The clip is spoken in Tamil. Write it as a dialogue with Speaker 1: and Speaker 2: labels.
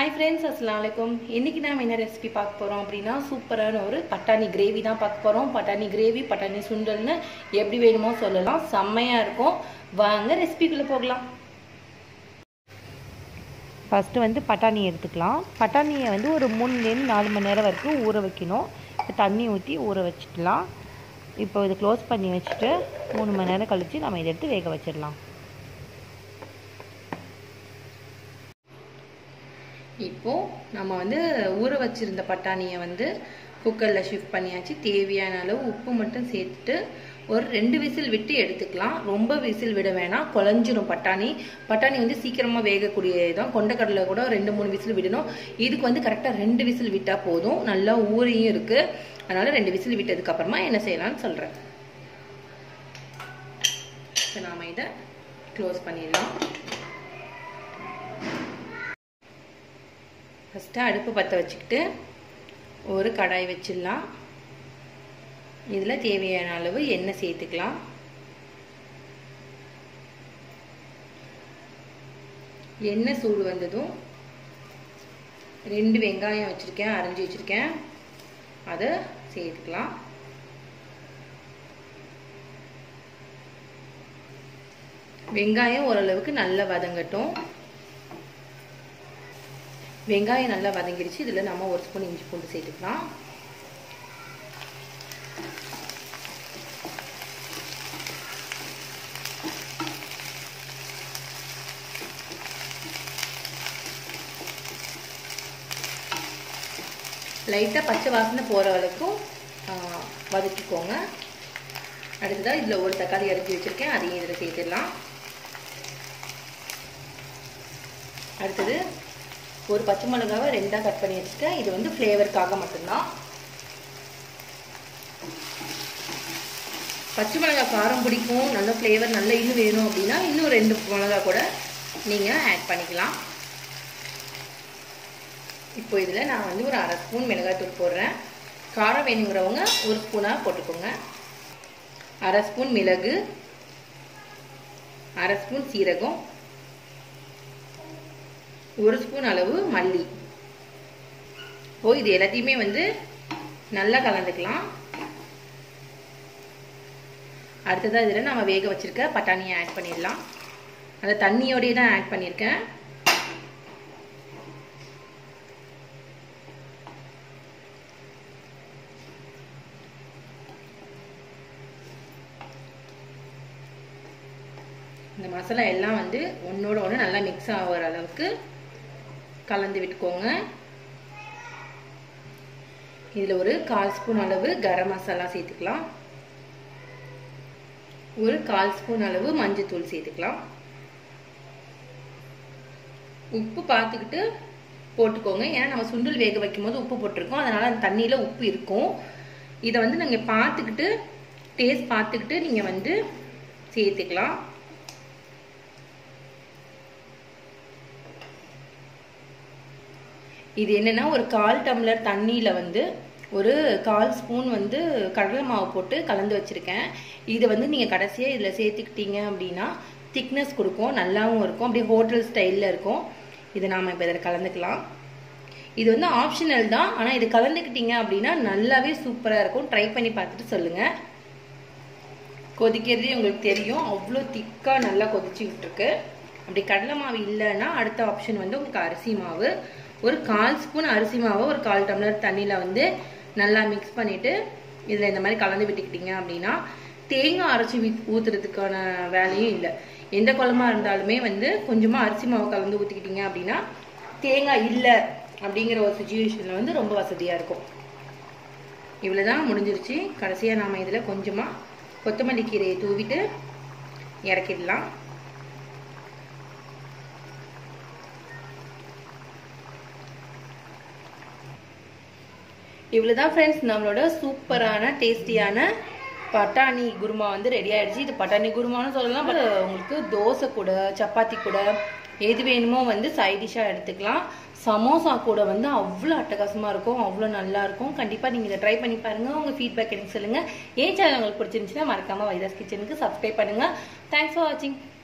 Speaker 1: ஹாய் ஃப்ரெண்ட்ஸ் அஸ்லாம் வலைக்கும் இன்றைக்கி நாம் என்ன ரெசிபி பார்க்க போகிறோம் அப்படின்னா சூப்பரான ஒரு பட்டாணி கிரேவி தான் பார்க்க போகிறோம் பட்டாணி கிரேவி பட்டாணி சுண்டல்னு எப்படி வேணுமோ சொல்லலாம் செம்மையாக இருக்கும் வாங்க ரெசிபிக்குள்ளே போகலாம்
Speaker 2: ஃபஸ்ட்டு வந்து பட்டாணி எடுத்துக்கலாம் பட்டாணியை வந்து ஒரு மூணுலேருந்து நாலு மணி நேரம் வரைக்கும் ஊற வைக்கணும் இப்போ தண்ணி ஊற்றி ஊற வச்சுக்கலாம் இப்போ இதை க்ளோஸ் பண்ணி வச்சுட்டு மூணு மணி நேரம் கழித்து நம்ம இதை எடுத்து வேக வச்சிடலாம்
Speaker 1: இப்போது நம்ம வந்து ஊற வச்சிருந்த பட்டாணியை வந்து குக்கரில் ஷிஃப்ட் பண்ணியாச்சு தேவையான அளவு உப்பு மட்டும் சேர்த்துட்டு ஒரு ரெண்டு விசில் விட்டு எடுத்துக்கலாம் ரொம்ப விசில் விட வேணாம் குழஞ்சிரும் பட்டாணி பட்டாணி வந்து சீக்கிரமாக வேகக்கூடிய தான் கொண்டக்கடலை கூட ரெண்டு மூணு விசில் விடணும் இதுக்கு வந்து கரெக்டாக ரெண்டு விசில் விட்டால் போதும் நல்லா ஊறியும் இருக்குது அதனால் ரெண்டு விசில் விட்டதுக்கு அப்புறமா என்ன செய்யலாம்னு சொல்கிறேன் இப்போ நாம் இதை க்ளோஸ் பண்ணிடலாம் ஃபஸ்ட்டு அடுப்பு பற்ற வச்சுக்கிட்டு ஒரு கடாய் வச்சிடலாம் இதில் தேவையான அளவு எண்ணெய் சேர்த்துக்கலாம் எண்ணெய் சூடு வந்ததும் ரெண்டு வெங்காயம் வச்சுருக்கேன் அரைஞ்சி வச்சுருக்கேன் அதை சேர்த்துக்கலாம் வெங்காயம் ஓரளவுக்கு நல்லா வதங்கட்டும் வெங்காயம் நல்லா வதங்கிடுச்சு இதில் நம்ம ஒரு ஸ்பூன் இஞ்சி பூண்டு சேர்த்துக்கலாம் லைட்டாக பச்சை வாசனை போகிற வரைக்கும் வதக்கிக்கோங்க அடுத்ததாக இதில் ஒரு தக்காளி அரைச்சி வச்சுருக்கேன் அதையும் இதில் சேர்த்துடலாம் அடுத்தது ஒரு பச்சை மிளகாவை ரெண்டாக கட் பண்ணி வச்சுருக்கேன் இது வந்து ஃப்ளேவருக்காக மட்டும்தான் பச்சை மிளகா காரம் பிடிக்கும் நல்ல ஃப்ளேவர் நல்ல இன்னும் வேணும் அப்படின்னா இன்னும் ரெண்டு மிளகா கூட நீங்கள் ஆட் பண்ணிக்கலாம் இப்போ இதில் நான் வந்து ஒரு அரை ஸ்பூன் மிளகாய்த்தூள் போடுறேன் காரம் வேணுங்கிறவங்க ஒரு ஸ்பூனாக போட்டுக்கோங்க அரை ஸ்பூன் மிளகு அரை ஸ்பூன் சீரகம் ஒரு ஸ்பூன் அளவு மல்லி இப்போ இது எல்லாத்தையுமே வந்து நல்லா கலந்துக்கலாம் அடுத்ததாக இதில் நம்ம வேக வச்சுருக்க பட்டாணியை ஆட் பண்ணிடலாம் அந்த தண்ணியோடய தான் ஆட் பண்ணியிருக்கேன் இந்த மசாலா எல்லாம் வந்து ஒன்றோட ஒன்று நல்லா மிக்ஸ் ஆகிற அளவுக்கு கலந்து விட்டுக்கோங்க இதில் ஒரு கால் ஸ்பூன் அளவு கரம் மசாலா சேர்த்துக்கலாம் ஒரு கால் ஸ்பூன் அளவு மஞ்சத்தூள் சேர்த்துக்கலாம் உப்பு பார்த்துக்கிட்டு போட்டுக்கோங்க ஏன்னா நம்ம சுண்டல் வேக வைக்கும் போது உப்பு போட்டிருக்கோம் அதனால் அந்த தண்ணியில் உப்பு இருக்கும் இதை வந்து நீங்கள் பார்த்துக்கிட்டு டேஸ்ட் பார்த்துக்கிட்டு நீங்கள் வந்து சேர்த்துக்கலாம் இது என்னென்னா ஒரு கால் டம்ளர் தண்ணியில் வந்து ஒரு கால் ஸ்பூன் வந்து கடலை மாவு போட்டு கலந்து வச்சுருக்கேன் இதை வந்து நீங்கள் கடைசியாக இதில் சேர்த்துக்கிட்டீங்க அப்படின்னா திக்னஸ் கொடுக்கும் நல்லாவும் இருக்கும் அப்படியே ஹோட்டல் ஸ்டைலில் இருக்கும் இதை நாம் இப்போ இதில் கலந்துக்கலாம் இது வந்து ஆப்ஷனல் தான் ஆனால் இது கலந்துக்கிட்டீங்க அப்படின்னா நல்லாவே சூப்பராக இருக்கும் ட்ரை பண்ணி பார்த்துட்டு சொல்லுங்கள் கொதிக்கிறதே உங்களுக்கு தெரியும் அவ்வளோ திக்காக நல்லா கொதிச்சு விட்டுருக்கு அப்படி கடலை மாவு இல்லைன்னா அடுத்த ஆப்ஷன் வந்து உங்களுக்கு அரிசி மாவு ஒரு கால் ஸ்பூன் அரிசி மாவை ஒரு கால் டம்ளர் தண்ணியில் வந்து நல்லா மிக்ஸ் பண்ணிவிட்டு இதில் இந்த மாதிரி கலந்து விட்டுக்கிட்டீங்க அப்படின்னா தேங்காய் அரைச்சி ஊற்றுறதுக்கான வேலையும் இல்லை எந்த குழம்பா இருந்தாலுமே வந்து கொஞ்சமாக அரிசி மாவு கலந்து ஊற்றிக்கிட்டீங்க அப்படின்னா தேங்காய் இல்லை அப்படிங்கிற ஒரு சுச்சுவேஷனில் வந்து ரொம்ப வசதியாக இருக்கும் இவ்வளோ தான் முடிஞ்சிருச்சு கடைசியாக நாம் இதில் கொஞ்சமாக கொத்தமல்லி கீரையை தூவிட்டு இறக்கிடலாம் இவ்வளோதான் ஃப்ரெண்ட்ஸ் நம்மளோட சூப்பரான டேஸ்டியான பட்டாணி குருமா வந்து ரெடி ஆயிடுச்சு இது பட்டாணி குருமான்னு சொல்லலாம் பட் உங்களுக்கு தோசை கூட சப்பாத்தி கூட எது வேணுமோ வந்து சைட் டிஷ்ஷாக எடுத்துக்கலாம் சமோசா கூட வந்து அவ்வளோ அட்டகாசமாக இருக்கும் அவ்வளோ நல்லா இருக்கும் கண்டிப்பாக நீங்கள் இதை ட்ரை பண்ணி பாருங்கள் உங்கள் ஃபீட்பேக் எனக்கு சொல்லுங்கள் ஏன் சேனல் உங்களுக்கு பிடிச்சிருந்துச்சுன்னா மறக்காமல் வைதாஸ் கிச்சனுக்கு சப்ஸ்கிரைப் பண்ணுங்கள் தேங்க்ஸ் ஃபார் வாட்சிங்